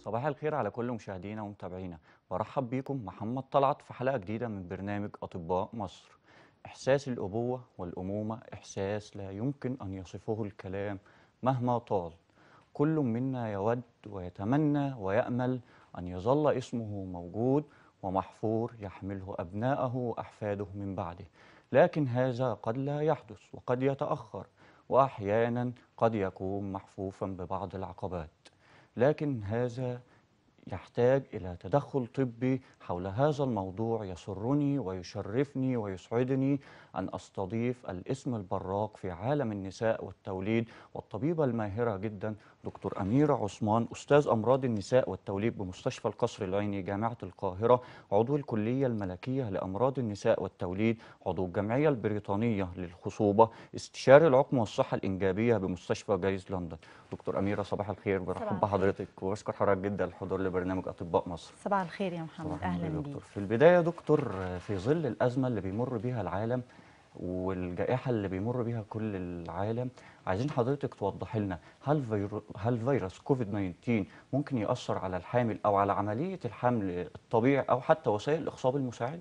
صباح الخير على كل مشاهدينا ومتابعينا برحب بيكم محمد طلعت في حلقة جديدة من برنامج أطباء مصر إحساس الأبوة والأمومة إحساس لا يمكن أن يصفه الكلام مهما طال كل منا يود ويتمنى ويأمل أن يظل اسمه موجود ومحفور يحمله أبناءه وأحفاده من بعده لكن هذا قد لا يحدث وقد يتأخر وأحيانا قد يكون محفوفا ببعض العقبات لكن هذا يحتاج إلى تدخل طبي حول هذا الموضوع يسرني ويشرفني ويسعدني أن أستضيف الاسم البراق في عالم النساء والتوليد والطبيبة الماهرة جدا دكتور أميرة عثمان أستاذ أمراض النساء والتوليد بمستشفى القصر العيني جامعة القاهرة عضو الكلية الملكية لأمراض النساء والتوليد عضو الجمعية البريطانية للخصوبة استشاري العقم والصحة الإنجابية بمستشفى جايز لندن دكتور أميرة صباح الخير صباح برحب الخير. بحضرتك وبشكر حضرتك جدا الحضور لبرنامج أطباء مصر صباح الخير يا محمد صباح الخير اهلا يا بيك دكتور في البداية يا دكتور في ظل الأزمة اللي بيمر بيها العالم والجائحة اللي بيمر بيها كل العالم عايزين حضرتك توضح لنا هل فيرو هل فيروس كوفيد 19 ممكن يأثر على الحامل أو على عملية الحمل الطبيعي أو حتى وسائل الإخصاب المساعد؟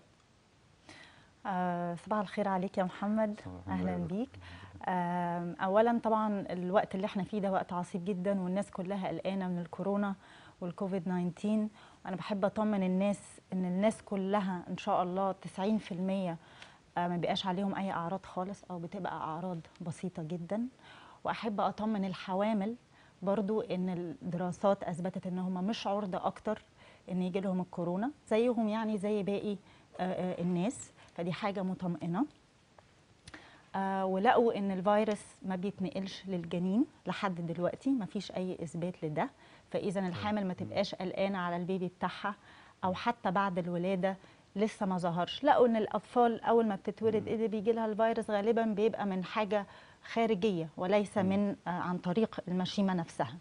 آه صباح الخير عليك يا محمد صباح اهلا النور. بيك آه اولا طبعا الوقت اللي احنا فيه ده وقت عصيب جدا والناس كلها قلقانه من الكورونا والكوفيد 19 انا بحب اطمن الناس ان الناس كلها ان شاء الله 90% آه ما بيبقاش عليهم اي اعراض خالص او بتبقى اعراض بسيطه جدا واحب اطمن الحوامل برضو ان الدراسات اثبتت ان هم مش عرضه اكتر ان يجي لهم الكورونا زيهم يعني زي باقي آه، آه، الناس فدي حاجه مطمئنه آه ولقوا ان الفيروس ما بيتنقلش للجنين لحد دلوقتي ما فيش اي اثبات لده فاذا الحامل ما تبقاش قلقانه على البيبي بتاعها او حتى بعد الولاده لسه ما ظهرش لقوا ان الاطفال اول ما بتتولد اللي بيجي لها الفيروس غالبا بيبقى من حاجه خارجيه وليس من آه عن طريق المشيمه نفسها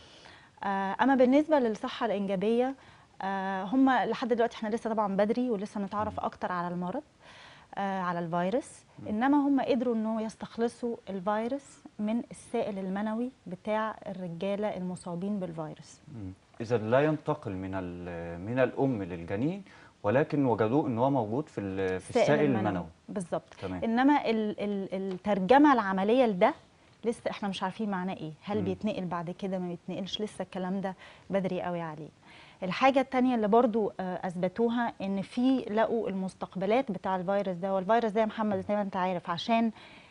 آه، اما بالنسبه للصحه الانجابيه آه، هم لحد دلوقتي احنا لسه طبعا بدري ولسه نتعرف اكتر على المرض آه، على الفيروس انما هم قدروا انه يستخلصوا الفيروس من السائل المنوي بتاع الرجاله المصابين بالفيروس إذا لا ينتقل من ال- من الأم للجنين ولكن وجدوه إن هو موجود في ال- في السائل المنوي بالظبط تمام. انما ال- ال- الترجمه العمليه لده لسه احنا مش عارفين معناه ايه هل مم. بيتنقل بعد كده ما بيتنقلش لسه الكلام ده بدري قوي عليه الحاجه التانية اللي برضو آه، اثبتوها ان في لقوا المستقبلات بتاع الفيروس ده والفيروس ده يا محمد زي ما انت عارف عشان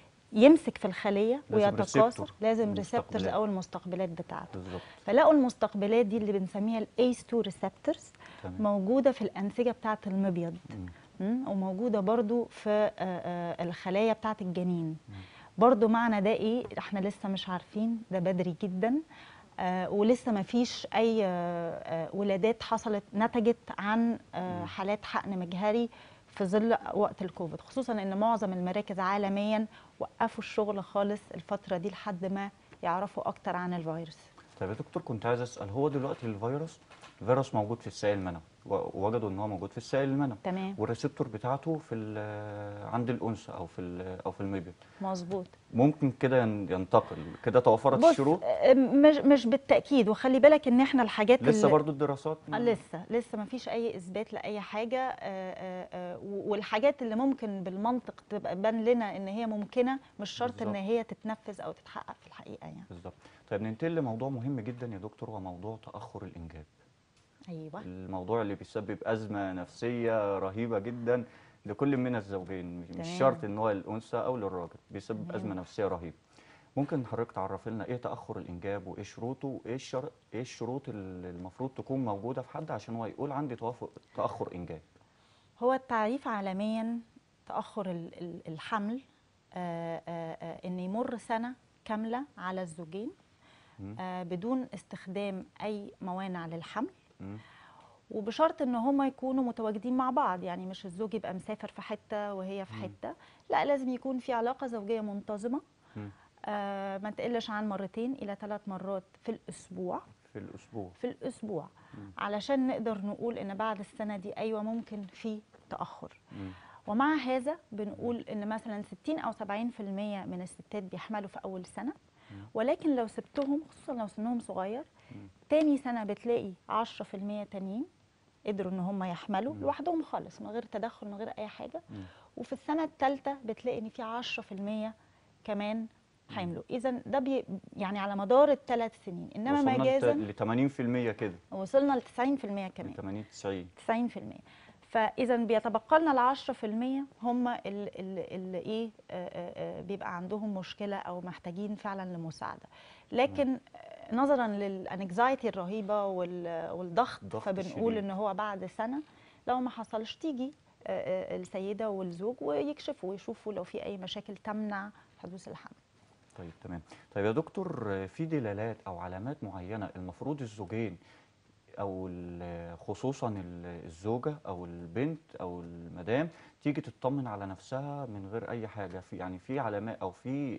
يمسك في الخليه لازم ويتكاثر receptor لازم المستقبلات. ريسبتورز او المستقبلات بتاعته بالظبط فلقوا المستقبلات دي اللي بنسميها الايس 2 ريسبتورز تمام. موجوده في الانسجه بتاعه المبيض مم. مم، وموجوده برضو في آه، آه، الخلايا بتاعه الجنين برضو معنى ده ايه احنا لسه مش عارفين ده بدري جدا آه ولسه ما فيش اي آه آه ولادات حصلت نتجت عن آه حالات حقن مجهري في ظل وقت الكوفيد خصوصا ان معظم المراكز عالميا وقفوا الشغل خالص الفتره دي لحد ما يعرفوا اكتر عن الفيروس طيب يا دكتور كنت عايز اسال هو دلوقتي الفيروس الفيروس موجود في السائل المنوي ووجدوا ان هو موجود في السائل المنوي تمام والريسبتور بتاعته في ال- عند الانثى او في ال- او في المبيض مظبوط ممكن كده ين- ينتقل كده توفرت بص الشروط آه، مش مش بالتاكيد وخلي بالك ان احنا الحاجات لسه اللي برضو الدراسات آه، لسه لسه ما فيش اي اثبات لاي حاجه آه، آه، آه، و- والحاجات اللي ممكن بالمنطق تبقى بان لنا ان هي ممكنه مش شرط ان بالظبط. هي تتنفذ او تتحقق في الحقيقه يعني بالظبط طيب ننتقل لموضوع مهم جدا يا دكتور هو موضوع تاخر الانجاب ايوه الموضوع اللي بيسبب ازمه نفسيه رهيبه جدا لكل من الزوجين مش تمام. شرط ان هو للانثى او للراجل بيسبب تمام. ازمه نفسيه رهيبه ممكن حضرتك تعرف لنا ايه تاخر الانجاب وايه شروطه وايه الشر... ايه الشروط اللي المفروض تكون موجوده في حد عشان هو يقول عندي توافق تاخر انجاب هو التعريف عالميا تاخر ال- ال- الحمل آه، آه، آه، ان يمر سنه كامله على الزوجين مم. آه، بدون استخدام اي موانع للحمل مم. وبشرط ان هما يكونوا متواجدين مع بعض يعني مش الزوج يبقى مسافر في حته وهي في مم. حته لا لازم يكون في علاقه زوجيه منتظمه مم. آه ما تقلش عن مرتين الى ثلاث مرات في الاسبوع في الاسبوع في الاسبوع مم. علشان نقدر نقول ان بعد السنه دي ايوه ممكن في تاخر مم. ومع هذا بنقول ان مثلا 60 او 70% من الستات بيحملوا في اول سنه ولكن لو سبتهم خصوصا لو سنهم صغير تاني سنه بتلاقي 10% تانيين قدروا ان هم يحملوا مم. لوحدهم خالص من غير تدخل من غير اي حاجه مم. وفي السنه الثالثه بتلاقي ان في 10% كمان حيملوا اذا ده بي يعني على مدار الثلاث سنين انما وصلنا مجازا ل 80% كده وصلنا ل 90% كمان 80 90 90% فاذا بيتبقى لنا ال 10% هم اللي, اللي ايه آه، آه، آه، بيبقى عندهم مشكله او محتاجين فعلا لمساعده لكن آه، نظرا للانكزايتي الرهيبه وال- والضغط الضغط فبنقول الشديد. ان هو بعد سنه لو ما حصلش تيجي آه، آه، السيده والزوج ويكشفوا ويشوفوا لو في اي مشاكل تمنع حدوث الحمل طيب تمام طيب يا دكتور آه، في دلالات او علامات معينه المفروض الزوجين او ال- خصوصا ال- الزوجه او البنت او المدام تيجي تطمن على نفسها من غير اي حاجه في يعني في علامات او في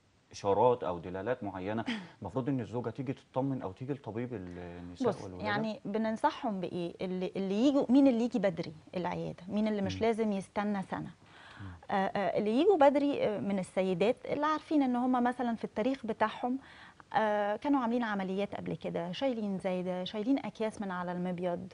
اشارات او دلالات معينه المفروض ان الزوجه تيجي تطمن او تيجي لطبيب النساء بص والولاده يعني بننصحهم بايه اللي اللي يجوا مين اللي يجي بدري العياده مين اللي مش مم. لازم يستنى سنه آه آه اللي يجوا بدري آه، من السيدات اللي عارفين ان هم مثلا في التاريخ بتاعهم آه كانوا عاملين عمليات قبل كده شايلين زايده شايلين اكياس من على المبيض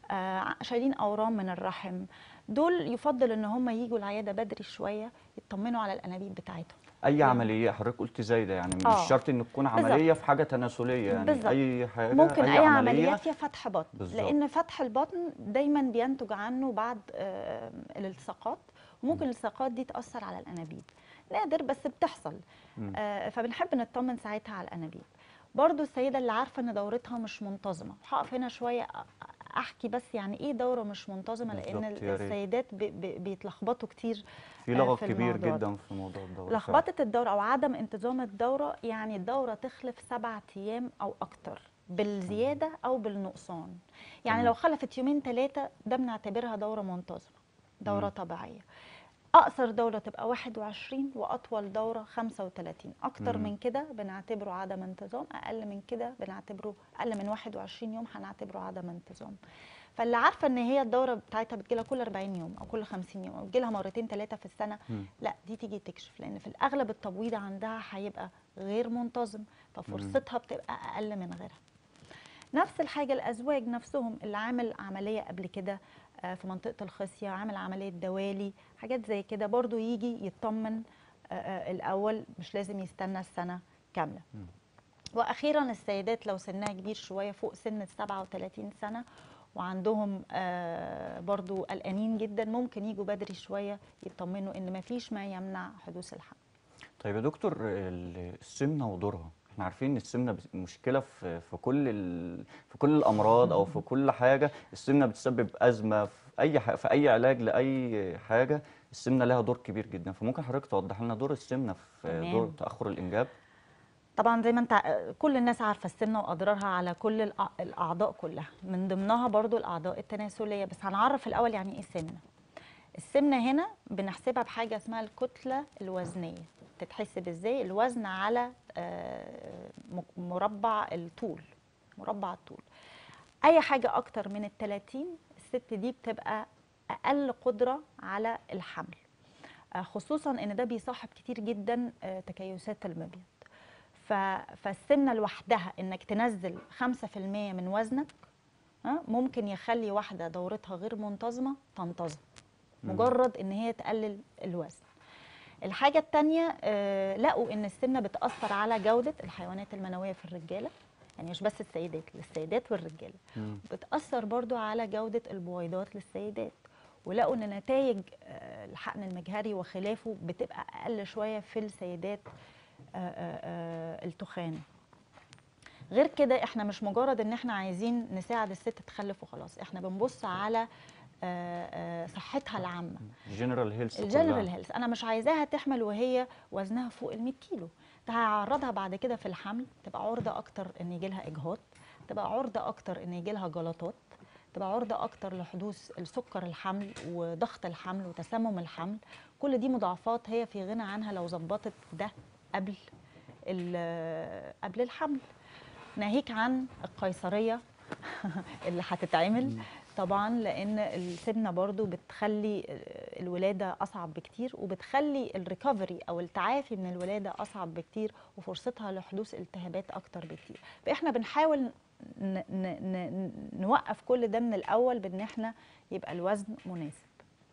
آه شايلين اورام من الرحم دول يفضل ان هم يجوا العياده بدري شويه يطمنوا على الانابيب بتاعتهم اي يعني- عمليه حضرتك قلت زايده يعني مش آه. شرط ان تكون بالظبط. عمليه في حاجه تناسليه يعني بالظبط. اي حاجه ممكن اي, عمليه عمليه فيها فتح بطن بالظبط. لان فتح البطن دايما بينتج عنه بعض آه، الالتصاقات وممكن الالتصاقات دي تاثر على الانابيب نادر بس بتحصل مم. آه، فبنحب نطمن ساعتها على الانابيب برضو السيده اللي عارفه ان دورتها مش منتظمه هقف هنا شويه أ- احكي بس يعني ايه دوره مش منتظمه لان بالظبط، يا ريت. السيدات بي- بي- بيتلخبطوا كتير في آه، لغط في كبير الموضوع ده. جدا في موضوع الدوره فعلا. لخبطه الدوره او عدم انتظام الدوره يعني الدوره تخلف سبعة ايام او اكتر بالزياده او بالنقصان يعني تمام. لو خلفت يومين ثلاثه ده بنعتبرها دوره منتظمه دوره مم. طبيعيه اقصر دوره تبقى 21 واطول دوره 35 اكتر مم. من كده بنعتبره عدم انتظام اقل من كده بنعتبره اقل من 21 يوم هنعتبره عدم انتظام فاللي عارفه ان هي الدوره بتاعتها بتجيلها كل 40 يوم او كل 50 يوم او بتجيلها مرتين ثلاثه في السنه مم. لا دي تيجي تكشف لان في الاغلب التبويض عندها هيبقى غير منتظم ففرصتها بتبقى اقل من غيرها نفس الحاجه الازواج نفسهم اللي عامل عمليه قبل كده آه، في منطقه الخصيه عامل عمليه دوالي حاجات زي كده برضو يجي يطمن آه، آه، الاول مش لازم يستنى السنه كامله مم. واخيرا السيدات لو سنها كبير شويه فوق سن ال 37 سنه وعندهم آه، برضو قلقانين جدا ممكن يجوا بدري شويه يطمنوا ان مفيش ما يمنع حدوث الحمل طيب يا دكتور ال- السمنه ودورها احنا عارفين ان السمنه بت- مشكله في في كل ال... في كل الامراض او في كل حاجه السمنه بتسبب ازمه في اي ح... في اي علاج لاي حاجه السمنه لها دور كبير جدا فممكن حضرتك توضح لنا دور السمنه في تمام. دور تاخر الانجاب طبعا زي ما انت ع- كل الناس عارفه السمنه واضرارها على كل الأع- الاعضاء كلها من ضمنها برضو الاعضاء التناسليه بس هنعرف الاول يعني ايه سمنه السمنه هنا بنحسبها بحاجه اسمها الكتله الوزنيه تتحسب ازاي الوزن على آه، م- مربع الطول مربع الطول اي حاجه اكتر من ال 30 الست دي بتبقى اقل قدره على الحمل آه، خصوصا ان ده بيصاحب كتير جدا آه، تكيسات المبيض ف- فالسمنه لوحدها انك تنزل 5% من وزنك ها، ممكن يخلي واحده دورتها غير منتظمه تنتظم مم. مجرد ان هي تقلل الوزن الحاجه الثانيه لقوا ان السمنه بتاثر على جوده الحيوانات المنويه في الرجاله يعني مش بس السيدات للسيدات والرجاله مم. بتأثر برضو على جودة البويضات للسيدات ولقوا ان نتائج آه، الحقن المجهري وخلافه بتبقى اقل شويه في السيدات آه، آه، آه، التخان غير كده احنا مش مجرد ان احنا عايزين نساعد الست تخلف وخلاص احنا بنبص على آه، آه، صحتها العامه جنرال هيلث الجنرال هيلث انا مش عايزاها تحمل وهي وزنها فوق ال 100 كيلو ده هيعرضها بعد كده في الحمل تبقى عرضه اكتر ان يجي لها اجهاض تبقى عرضه اكتر ان يجي لها جلطات تبقى عرضه اكتر لحدوث السكر الحمل وضغط الحمل وتسمم الحمل كل دي مضاعفات هي في غنى عنها لو ظبطت ده قبل ال- قبل الحمل ناهيك عن القيصريه اللي هتتعمل طبعا لان السمنه برضو بتخلي الولاده اصعب بكتير وبتخلي الريكفري او التعافي من الولاده اصعب بكتير وفرصتها لحدوث التهابات اكتر بكتير فاحنا بنحاول ن ن ن نوقف كل ده من الاول بان احنا يبقى الوزن مناسب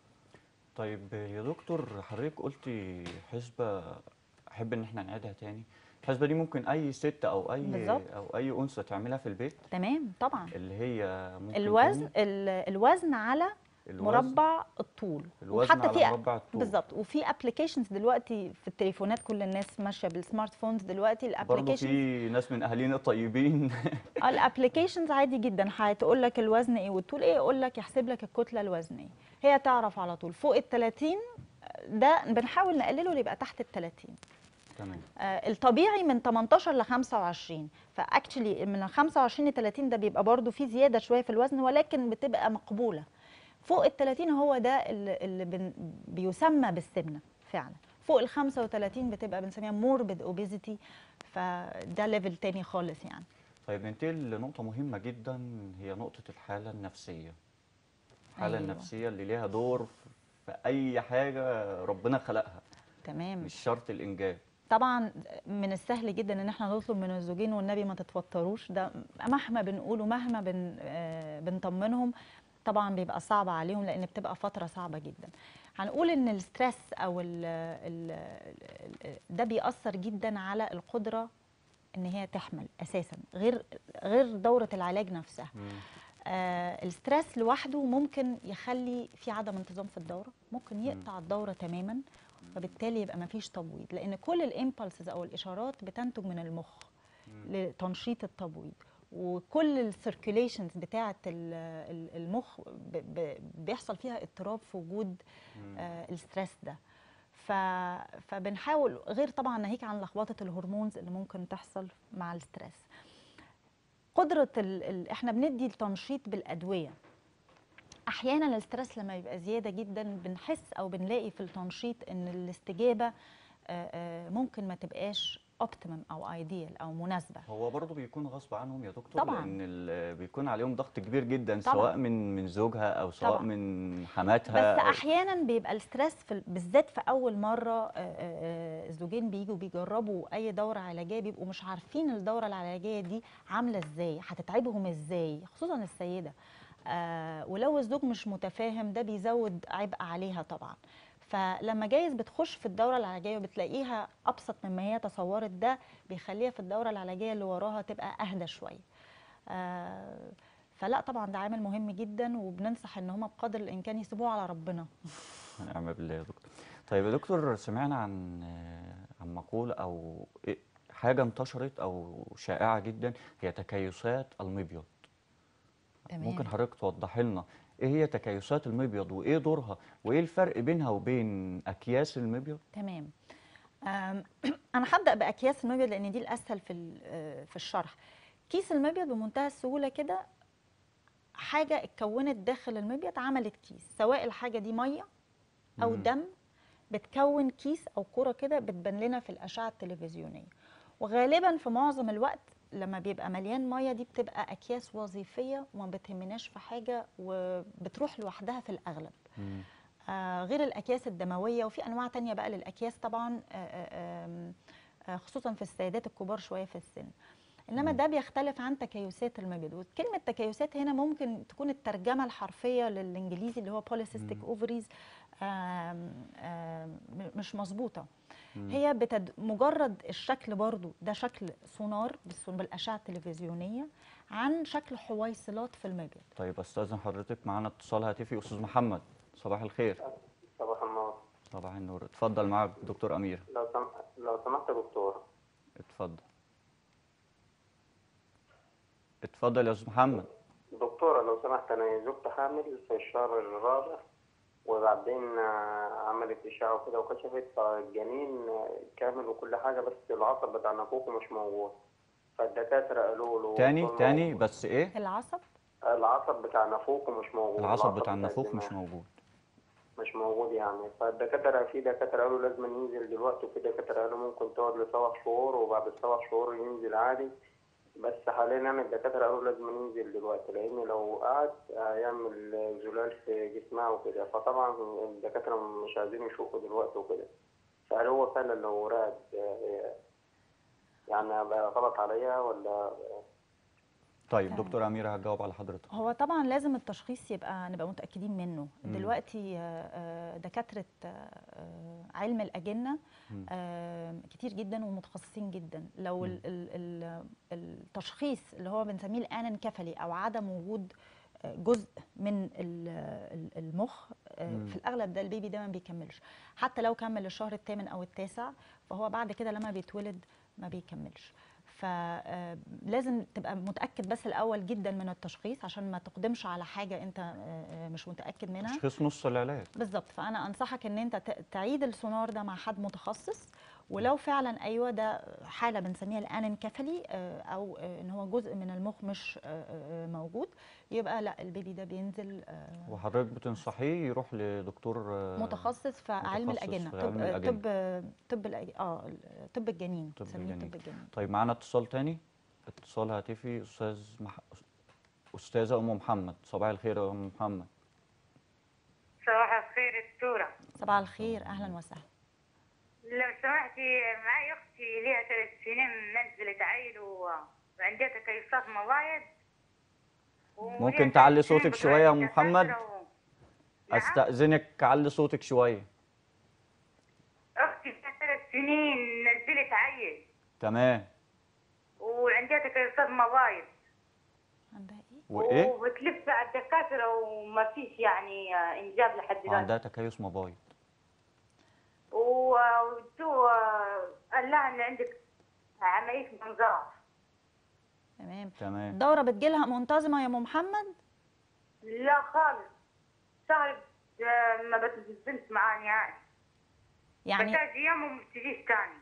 طيب يا دكتور حضرتك قلتي حسبة أحب إن احنا نعيدها تاني الحسبة دي ممكن أي ست أو أي بالظبط. أو أي أنثى تعملها في البيت تمام طبعا اللي هي ممكن الوزن تكون ال- الوزن على الوزن مربع الطول الوزن على في مربع الطول. بالظبط وفي ابلكيشنز دلوقتي في التليفونات كل الناس ماشيه بالسمارت فونز دلوقتي برضه الابلكيشنز في ناس من أهالينا طيبين الابلكيشنز عادي جدا هتقول لك الوزن ايه والطول ايه يقول لك يحسب لك الكتله الوزنيه هي تعرف على طول فوق ال 30 ده بنحاول نقلله ليبقى تحت ال 30 تمام آه، الطبيعي من 18 ل 25 فاكشلي من 25 ل 30 ده بيبقى برضو في زياده شويه في الوزن ولكن بتبقى مقبوله فوق ال 30 هو ده اللي, اللي بن بيسمى بالسمنه فعلا فوق ال 35 بتبقى بنسميها موربيد اوبيزيتي فده ليفل تاني خالص يعني طيب ننتقل لنقطة مهمة جدا هي نقطة الحالة النفسية الحالة أيوة. النفسية اللي ليها دور في أي حاجة ربنا خلقها تمام مش شرط الإنجاب طبعا من السهل جدا ان احنا نطلب من الزوجين والنبي ما تتوتروش ده مهما بنقول ومهما بن آه، بنطمنهم طبعا بيبقى صعب عليهم لان بتبقى فتره صعبه جدا هنقول ان الستريس او ال ال ال ده بيأثر جدا على القدره ان هي تحمل اساسا غير غير دوره العلاج نفسها آه الستريس لوحده ممكن يخلي في عدم انتظام في الدوره ممكن يقطع الدوره تماما وبالتالي يبقى ما فيش تبويض لان كل الامبلسز او الاشارات بتنتج من المخ لتنشيط التبويض وكل السيركيوليشنز بتاعه ال- ال- المخ ب- ب- بيحصل فيها اضطراب في وجود آه الستريس ده ف... فبنحاول غير طبعا ناهيك عن لخبطه الهرمونز اللي ممكن تحصل مع الستريس قدره ال... ال... احنا بندي التنشيط بالادويه احيانا الستريس لما يبقى زياده جدا بنحس او بنلاقي في التنشيط ان الاستجابه آه، آه، ممكن ما تبقاش اوبتيمم او ايديال او مناسبه هو برضه بيكون غصب عنهم يا دكتور طبعاً. لأن ال- بيكون عليهم ضغط كبير جدا طبعاً. سواء من من زوجها أو سواء طبعاً. من حماتها بس أو- احيانا بيبقى الستريس في ال- بالذات في اول مره آه، آه، آه، الزوجين بيجوا بيجربوا اي دوره علاجيه بيبقوا مش عارفين الدوره العلاجيه دي عامله ازاي هتتعبهم ازاي خصوصا السيده آه، ولو الزوج مش متفاهم ده بيزود عبء عليها طبعا فلما جايز بتخش في الدوره العلاجيه وبتلاقيها ابسط مما هي تصورت ده بيخليها في الدوره العلاجيه اللي وراها تبقى اهدى شويه آه، فلا طبعا ده عامل مهم جدا وبننصح ان هم بقدر الامكان يسيبوه على ربنا ونعم بالله يا دكتور طيب يا دكتور سمعنا عن آه، عن مقولة أو إيه- حاجة انتشرت أو شائعة جدا هي تكيسات المبيض ممكن حضرتك توضحي لنا ايه هي تكيسات المبيض وايه دورها وايه الفرق بينها وبين اكياس المبيض تمام أم، انا هبدا باكياس المبيض لان دي الاسهل في ال- آه، في الشرح كيس المبيض بمنتهى السهوله كده حاجه اتكونت داخل المبيض عملت كيس سواء الحاجه دي ميه او مم. دم بتكون كيس او كره كده بتبان لنا في الاشعه التلفزيونيه وغالبا في معظم الوقت لما بيبقى مليان ميه دي بتبقى اكياس وظيفيه وما بتهمناش في حاجه وبتروح لوحدها في الاغلب آه، غير الاكياس الدمويه وفي انواع تانية بقى للاكياس طبعا آه، آه، آم، آه، خصوصا في السيدات الكبار شويه في السن انما مم. ده بيختلف عن تكيسات المبيض وكلمه تكيسات هنا ممكن تكون الترجمه الحرفيه للانجليزي اللي هو polycystic مم. اوفريز مش مظبوطه مم. هي بتد... مجرد الشكل برضو ده شكل سونار بالس- بالاشعه التلفزيونيه عن شكل حويصلات في المبيض طيب استاذن حضرتك معانا اتصال هاتفي استاذ محمد صباح الخير صباح النور صباح النور اتفضل معاك دكتور امير لو سم... لو سمحت يا دكتور اتفضل اتفضل يا استاذ محمد دكتورة لو سمحت أنا زوجتي حامل في الشهر الرابع وبعدين آه، عملت إشاعة وكده وكشفت فالجنين آه، كامل وكل حاجة بس العصب بتاع نافوخه مش موجود فالدكاترة قالوا له تاني طول تاني موجود. بس ايه العصب العصب بتاع نافوخه مش موجود العصب بتاع النافوخ الدماغ. مش موجود مش موجود يعني فالدكاترة في دكاترة قالوا لازم ينزل دلوقتي وفي دكاترة قالوا ممكن تقعد لسبع شهور وبعد السبع شهور ينزل عادي بس حاليا يعني الدكاترة قالوا لازم ننزل دلوقتي لأن لو قعد هيعمل زلال في جسمها وكده فطبعا الدكاترة مش عايزين يشوفوا دلوقتي وكده فهل هو فعلا لو رعد آه، يعني بقى غلط عليا ولا طيب تمام. دكتور أميرة هتجاوب على حضرتك هو طبعا لازم التشخيص يبقى نبقى متاكدين منه مم. دلوقتي آه، آه، دكاتره آه، آه، علم الاجنه مم. آه، كتير جدا ومتخصصين جدا لو ال- ال- ال- التشخيص اللي هو بنسميه الانكفلي او عدم وجود آه، جزء من ال- ال- المخ آه، مم. في الاغلب ده البيبي ده ما بيكملش حتى لو كمل الشهر الثامن او التاسع فهو بعد كده لما بيتولد ما بيكملش فلازم تبقى متاكد بس الاول جدا من التشخيص عشان ما تقدمش على حاجه انت آه، آه، مش متاكد منها تشخيص نص العلاج بالظبط فانا انصحك ان انت ت- تعيد السونار ده مع حد متخصص ولو فعلا ايوه ده حاله بنسميها الانكفلي آه، او آه، ان هو جزء من المخ مش آه، آه، موجود يبقى لا البيبي ده بينزل آه، وحضرتك بتنصحيه يروح لدكتور آه، متخصص في علم متخصص الاجنه في طب علم آه، الأجنة. طب آه، طب الأج- اه طب الجنين طب بنسميه الجنين. طب الجنين طيب معانا اتصال تاني اتصال هاتفي استاذ مح... استاذه ام محمد صباح الخير يا ام محمد صباح الخير دكتورة صباح الخير اهلا وسهلا لو سمحتي معي أختي ليها ثلاث سنين نزلت عيل و- وعندها تكيسات مبايض وليها ممكن ثلاث تعلي سنين صوتك بتروح شوية يا أم للدكاترة محمد؟ و- نعم؟ استاذنك علي صوتك شويه أختي ليها ثلاث سنين نزلت عيل تمام وعندها تكيسات مبايض عندها ايه وايه وبتلف على الدكاترة وما فيش يعني آه، إنجاب لحد دلوقتي وعندها تكيس مبايض و- ودو آه، قال لها إن عندك عملية منظار تمام تمام الدوره بتجيلها منتظمه يا ام محمد لا خالص شهر آه، ما بتنزلش معاه نهائي يعني بتاجي يوم وما بتجيش تاني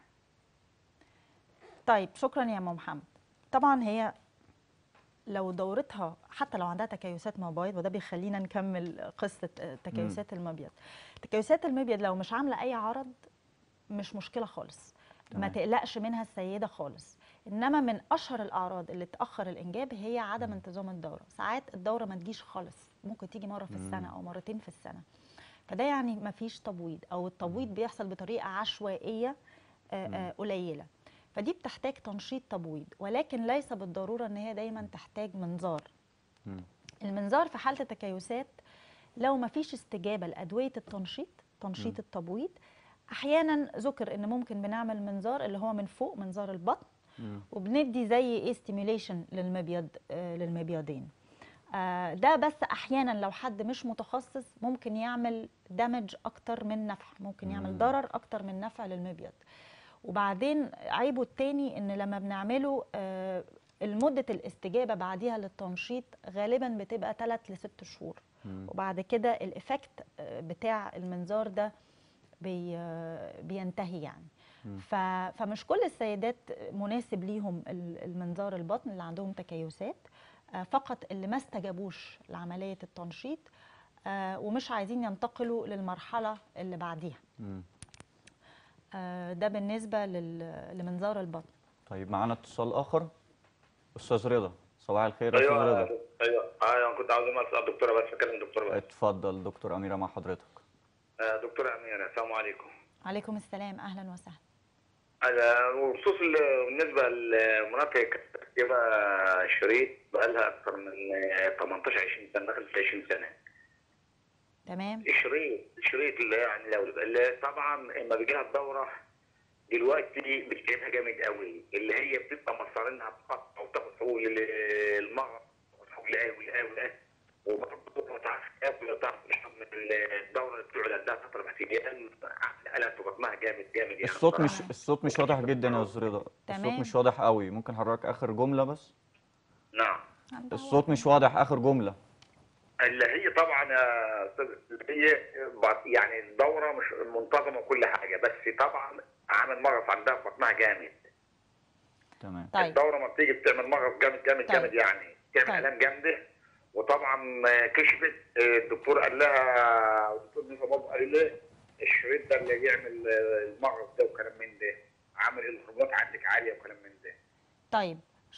طيب شكرا يا ام محمد طبعا هي لو دورتها حتى لو عندها تكيسات مبايض وده بيخلينا نكمل قصه آه، تكيسات المبيض تكيسات المبيض لو مش عامله اي عرض مش مشكله خالص ما تمام. تقلقش منها السيده خالص انما من اشهر الاعراض اللي تاخر الانجاب هي عدم انتظام الدوره ساعات الدوره ما تجيش خالص ممكن تيجي مره في السنه او مرتين في السنه فده يعني ما فيش تبويض او التبويض بيحصل بطريقه عشوائيه آه، آه، قليله فدي بتحتاج تنشيط تبويض ولكن ليس بالضروره ان هي دايما تحتاج منظار مم. المنظار في حاله التكيسات لو ما فيش استجابه لادويه التنشيط تنشيط التبويض احيانا ذكر ان ممكن بنعمل منظار اللي هو من فوق منظار البطن مم. وبندي زي ايه ستيميوليشن للمبيض آه للمبيضين آه ده بس احيانا لو حد مش متخصص ممكن يعمل دمج اكتر من نفع ممكن يعمل مم. ضرر اكتر من نفع للمبيض وبعدين عيبه التاني ان لما بنعمله آه المدة الاستجابة بعديها للتنشيط غالبا بتبقى 3 ل 6 شهور مم. وبعد كده الإفكت آه، بتاع المنظار ده بي آه، بينتهي يعني مم. ف... فمش كل السيدات مناسب ليهم ال- المنظار البطن اللي عندهم تكيسات آه، فقط اللي ما استجابوش لعملية التنشيط آه، ومش عايزين ينتقلوا للمرحلة اللي بعديها مم. آه، ده بالنسبة لل- لمنظار البطن طيب معانا اتصال اخر استاذ رضا صباح الخير يا استاذ ايوه رضا ايوه ايوه كنت عاوز اسال دكتوره بس اكلم دكتوره بس اتفضل دكتور اميره مع حضرتك آه، دكتوره اميره السلام عليكم عليكم السلام أهلا وسهلا أنا وبخصوص ال- بالنسبه لمناطق كده شريط بقى لها اكثر من آه، 18 20 سنه دخلت في 20 سنه تمام الشريط الشريط اللي يعني لو اللي طبعا لما بيجي لها الدوره دلوقتي بتتعبها جامد قوي اللي هي بتبقى مصارينها بتقطع وتاخد حقوق المرض وحقوق الايه والايه والايه وبرضه ما تعرفش تاكل ولا تعرف تشرب من الدوره اللي بتقعد عندها فتره اعتدال قلقت في بطنها جامد جامد يعني الصوت مش بصراحة. الصوت مش واضح جدا يا استاذ رضا الصوت تمام. مش واضح قوي ممكن حضرتك اخر جمله بس نعم عندها الصوت مش واضح اخر جمله اللي هي طبعا يا استاذ اللي هي بعد- يعني الدوره مش منتظمه وكل حاجه بس طبعا عامل مغص عندها في بطنها جامد تمام طيب الدوره ما بتيجي بتعمل مغص جامد جامد طيب. جامد يعني تعمل طيب. الام جامده وطبعا كشفت الدكتور قال لها الدكتور نيفا بابا قال لها الشريط ده اللي بيعمل المغص ده وكلام من ده عامل الهرمونات عندك عاليه وكلام من ده طيب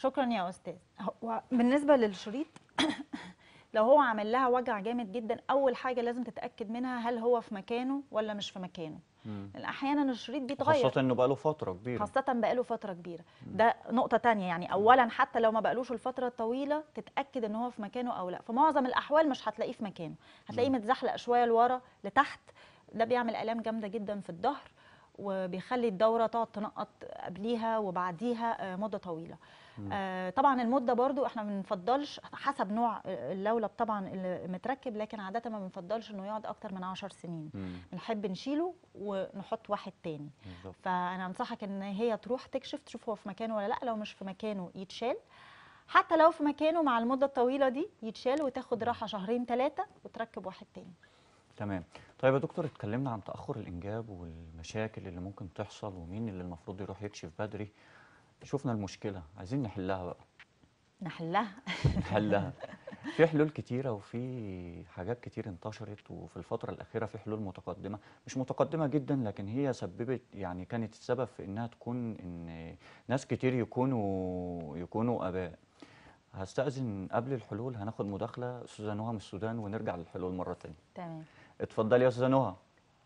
شكرا يا استاذ هو بالنسبه للشريط لو هو عامل لها وجع جامد جدا اول حاجه لازم تتاكد منها هل هو في مكانه ولا مش في مكانه مم. لان احيانا الشريط بيتغير خاصة انه بقاله فترة كبيرة خاصة بقاله فترة كبيرة ده نقطة تانية يعني أولا حتى لو ما بقالوش الفترة الطويلة تتأكد إن هو في مكانه أو لا في معظم الأحوال مش هتلاقيه في مكانه هتلاقيه متزحلق شوية لورا لتحت ده بيعمل آلام جامدة جدا في الظهر وبيخلي الدورة تقعد تنقط قبليها وبعديها آه، مدة طويلة آه، طبعا المدة برضو احنا ما بنفضلش حسب نوع آه، اللولب طبعا اللي متركب لكن عادة ما بنفضلش انه يقعد اكتر من 10 سنين مم. بنحب نشيله ونحط واحد تاني بالظبط فانا انصحك ان هي تروح تكشف تشوف هو في مكانه ولا لا لو مش في مكانه يتشال حتى لو في مكانه مع المده الطويله دي يتشال وتاخد راحه شهرين ثلاثه وتركب واحد تاني تمام طيب يا دكتور اتكلمنا عن تأخر الإنجاب والمشاكل اللي ممكن تحصل ومين اللي المفروض يروح يكشف بدري شفنا المشكلة عايزين نحلها بقى نحلها نحلها في حلول كتيرة وفي حاجات كتير انتشرت وفي الفترة الأخيرة في حلول متقدمة مش متقدمة جدا لكن هي سببت يعني كانت السبب في إنها تكون إن ناس كتير يكونوا يكونوا آباء هستأذن قبل الحلول هناخد مداخلة أستاذة نهى من السودان ونرجع للحلول مرة تانية تمام اتفضلي يا أستاذة نهى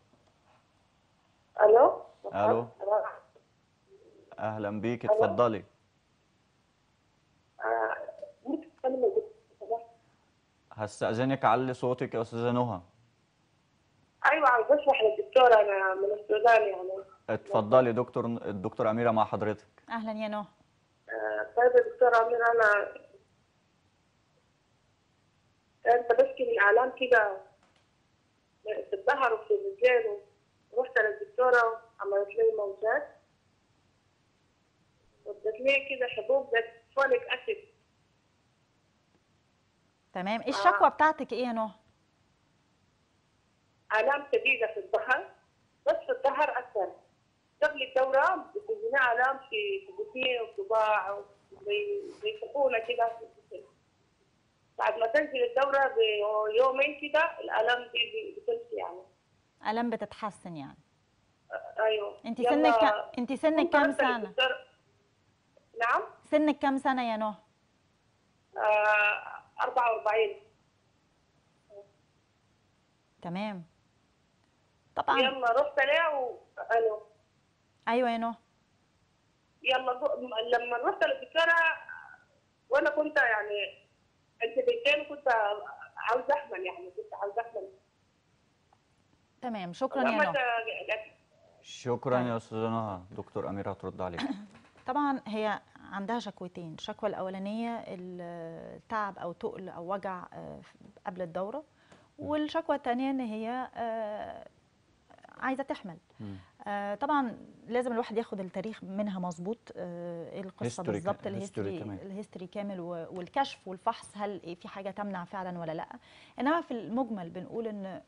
الو ألو أهلا بيك اتفضلي ممكن تتكلم يا دكتور؟ هستأذنك علي صوتك يا أستاذة نهى ايوه عاوز اشرح للدكتوره انا من السودان يعني اتفضلي دكتور الدكتور أميرة مع حضرتك اهلا يا نهى آه، طيب يا دكتوره امير انا كنت بشكي من الام كده في الظهر وفي الرجلين ورحت للدكتوره عملت لي موجات وادت لي كده حبوب زي فوليك اسيد تمام ايه الشكوى بتاعتك ايه يا نهى آلام شديدة في الظهر بس في الظهر أكثر قبل الدورة بتجينا آلام في في الجسمين والصباع زي زي سخونة كده في الجسم بعد ما تنزل الدورة بيومين كده الآلام دي بتمشي يعني الم بتتحسن يعني آه، أيوه انت يلا، سنك كا... انت سنك كنت كام رحت سنه للدكتور- نعم سنك كام سنه يا نهى آه 44 تمام طبعا يلا رحت له و... ألو ايوه يا نهى يلا جو- لما رحت للدكتورة وانا كنت يعني انتبهتين كنت عاوزة احمل يعني كنت عاوزة احمل تمام شكرا يا لما نهى ت- شكرا طيب. يا أستاذة نهى دكتور أميرة هترد عليك طبعا هي عندها شكوتين الشكوى الاولانيه التعب او تقل او وجع آه، قبل الدوره والشكوى الثانيه ان هي آه، عايزه تحمل مم. آه، طبعا لازم الواحد ياخد التاريخ منها مظبوط آه، ايه القصه History بالظبط كا- الهيستوري history كمان. الهيستوري كامل و- والكشف والفحص هل إيه في حاجه تمنع فعلا ولا لا انما في المجمل بنقول ان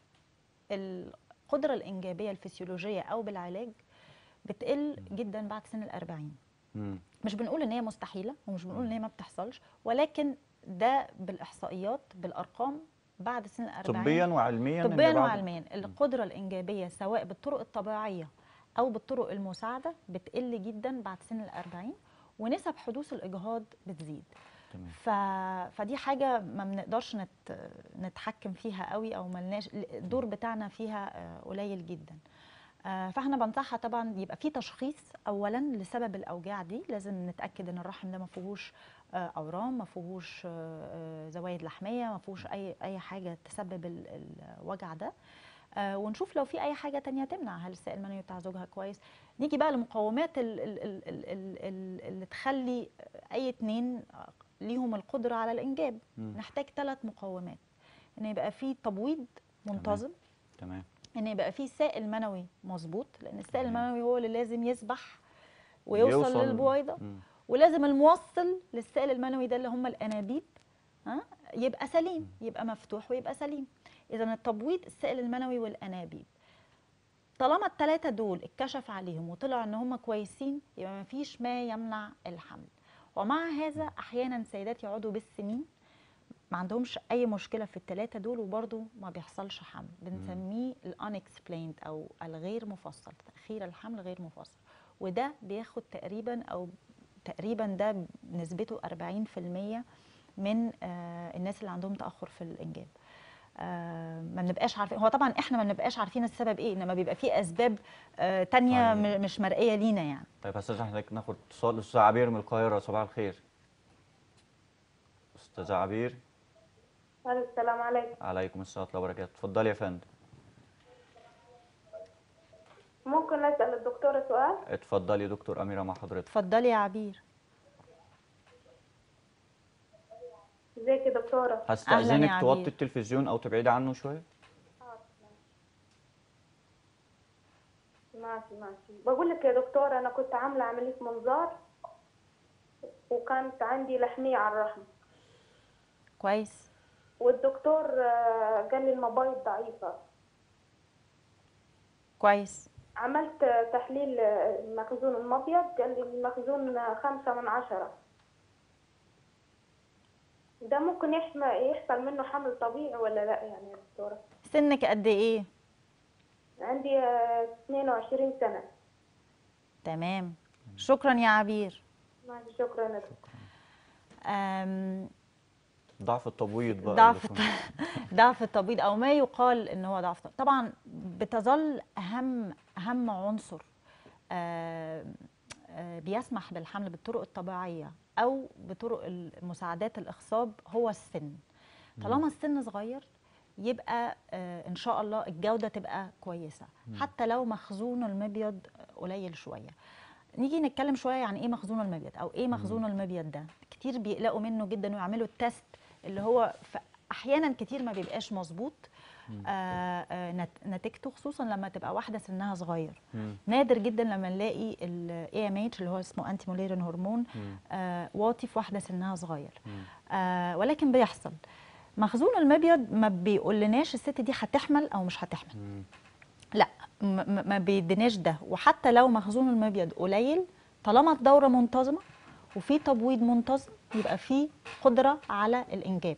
القدره الانجابيه الفسيولوجيه او بالعلاج بتقل جدا بعد سن الأربعين مم. مش بنقول ان هي مستحيله ومش بنقول ان هي ما بتحصلش ولكن ده بالاحصائيات بالارقام بعد سن الأربعين طبيا وعلميا إن طبيا بعد- وعلميا القدره الانجابيه سواء بالطرق الطبيعيه او بالطرق المساعده بتقل جدا بعد سن الأربعين ونسب حدوث الاجهاض بتزيد تمام. ف... فدي حاجه ما بنقدرش نت... نتحكم فيها قوي او ملناش الدور بتاعنا فيها آه، قليل جدا آه، فاحنا بنصحها طبعا يبقى في تشخيص اولا لسبب الاوجاع دي لازم نتاكد ان الرحم ده ما فيهوش آه، اورام ما فيهوش آه، آه، زوايد لحميه ما فيهوش اي اي حاجه تسبب ال- الوجع ده آه، ونشوف لو في اي حاجه تانية تمنع هل السائل المنوي بتاع زوجها كويس نيجي بقى لمقومات ال- ال- ال- ال- ال- ال- اللي تخلي اي اتنين ليهم القدره على الانجاب مم. نحتاج ثلاث مقومات ان يبقى في تبويض منتظم تمام ان يبقى في سائل منوي مظبوط لان السائل تمام. المنوي هو اللي لازم يسبح ويوصل يوصل- للبويضه مم. ولازم الموصل للسائل المنوي ده اللي هم الانابيب ها يبقى سليم يبقى مفتوح ويبقى سليم اذا التبويض السائل المنوي والانابيب طالما الثلاثه دول اتكشف عليهم وطلع ان هم كويسين يبقى ما فيش ما يمنع الحمل ومع هذا احيانا سيدات يقعدوا بالسنين ما عندهمش اي مشكله في الثلاثه دول وبرده ما بيحصلش حمل بنسميه الانكسبليند او الغير مفصل تاخير الحمل غير مفصل وده بياخد تقريبا او تقريبا ده نسبته 40% من آه، الناس اللي عندهم تاخر في الانجاب آه، ما بنبقاش عارفين هو طبعا احنا ما بنبقاش عارفين السبب ايه انما بيبقى في اسباب آه، تانية طيب. م- مش مرئيه لينا يعني طيب يا استاذ حضرتك ناخد اتصال استاذ عبير من القاهره صباح الخير استاذ عبير السلام عليكم عليكم السلام ورحمه الله وبركاته اتفضلي يا فندم ممكن أسأل الدكتورة سؤال؟ اتفضلي يا دكتور اميره مع حضرتك اتفضلي يا عبير ازيك يا دكتورة؟ هستأذنك يا توطي عبير. التلفزيون او تبعدي عنه شويه ماشي ماشي بقول لك يا دكتورة أنا كنت عاملة عملية منظار وكانت عندي لحمية على الرحم كويس والدكتور آه، قال لي المبايض ضعيفة كويس عملت آه، تحليل آه، المخزون المبيض قال لي المخزون آه، خمسة من عشرة ده ممكن يحمل يحصل منه حمل طبيعي ولا لا يعني يا دكتورة؟ سنك قد ايه عندي آه، 22 سنة تمام شكرا يا عبير ماشي شكرا يا دكتور أم، ضعف التبويض بقى ضعف اللي كنا- الت- ضعف التبويض او ما يقال ان هو ضعف التبويض. طبعا بتظل اهم اهم عنصر آه، آه، بيسمح بالحمل بالطرق الطبيعيه او بطرق المساعدات الاخصاب هو السن طالما السن صغير يبقى آه، ان شاء الله الجوده تبقى كويسه حتى لو مخزون المبيض قليل شويه نيجي نتكلم شويه يعني ايه مخزون المبيض او ايه مخزون المبيض ده كتير بيقلقوا منه جدا ويعملوا التست اللي هو ف- احيانا كتير ما بيبقاش مظبوط آه، آه، نت- نتيجته خصوصا لما تبقى واحده سنها صغير مم. نادر جدا لما نلاقي الاي ام اتش اللي هو اسمه انتي موليرين هرمون آه، واطي في واحده سنها صغير آه، ولكن بيحصل مخزون المبيض ما بيقولناش الست دي هتحمل او مش هتحمل مم. لا م- م- ما بيديناش ده وحتى لو مخزون المبيض قليل طالما الدوره منتظمه وفي تبويض منتظم يبقى في قدره على الانجاب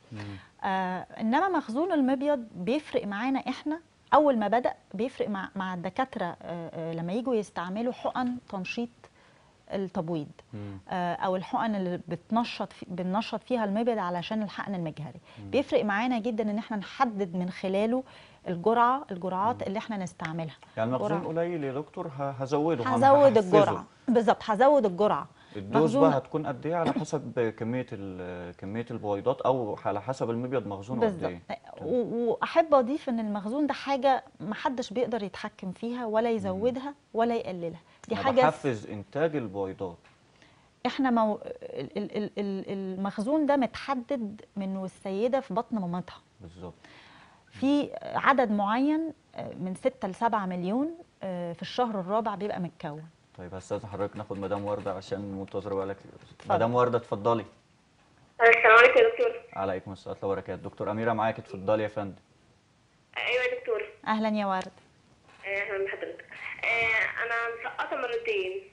آه انما مخزون المبيض بيفرق معانا احنا اول ما بدا بيفرق مع مع الدكاتره آه آه لما يجوا يستعملوا حقن تنشيط التبويض مم. آه، او الحقن اللي بتنشط في بننشط فيها المبيض علشان الحقن المجهري بيفرق معانا جدا ان احنا نحدد من خلاله الجرعه الجرعات اللي احنا نستعملها يعني مخزون جرعة. قليل يا دكتور ه- هزوده هم هزود هحفزه. الجرعه بالظبط هزود الجرعه الدوز مخزون- بقى هتكون قد ايه على حسب كميه ال- كميه البويضات او على حسب المبيض مخزونه قد بالظبط ايه و- واحب اضيف ان المخزون ده حاجه محدش بيقدر يتحكم فيها ولا يزودها ولا يقللها دي أنا حاجه بحفز انتاج البويضات احنا مو... ال- ال- ال- ال- المخزون ده متحدد من والسيده في بطن مامتها بالظبط في عدد معين آه، من 6 ل 7 مليون آه، في الشهر الرابع بيبقى متكون طيب هستاذن حضرتك ناخد مدام ورده عشان منتظره بقالك اتفضل. مدام ورده اتفضلي السلام عليكم يا دكتور عليكم السلام ورحمه الله وبركاته دكتور اميره معاك اتفضلي يا فندم ايوه يا دكتور اهلا يا ورد آه، اهلا بحضرتك آه، انا مسقطه مرتين